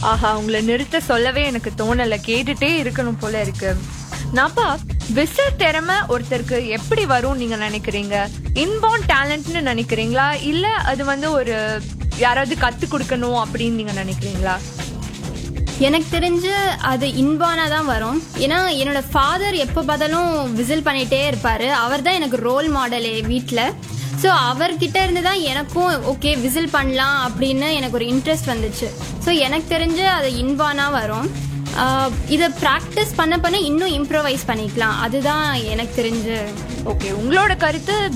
ஆஹா உங்களை நிறுத்த சொல்லவே எனக்கு தோணல கேட்டுட்டே இருக்கணும் போல இருக்கு நாப்பா விசில் திறமை ஒருத்தருக்கு எப்படி வரும் நீங்க நினைக்கிறீங்க இன்பார்ன் டேலண்ட்னு நினைக்கிறீங்களா இல்ல அது வந்து ஒரு யாராவது கத்து கொடுக்கணும் அப்படின்னு நீங்க நினைக்கிறீங்களா எனக்கு தெரிஞ்சு அது இன்பானா தான் வரும் ஏன்னா என்னோட ஃபாதர் எப்போ பார்த்தாலும் விசில் பண்ணிட்டே இருப்பாரு அவர் தான் எனக்கு ரோல் மாடலே வீட்டில் ஸோ அவர்கிட்ட இருந்து தான் எனக்கும் ஓகே விசில் பண்ணலாம் அப்படின்னு எனக்கு ஒரு இன்ட்ரெஸ்ட் வந்துச்சு ஸோ எனக்கு தெரிஞ்சு அது இன்பானா வரும் ஆஹ் இதை ப்ராக்டிஸ் பண்ண பண்ண இன்னும் இம்ப்ரவைஸ் பண்ணிக்கலாம் அதுதான் எனக்கு தெரிஞ்சு ஓகே உங்களோட கருத்து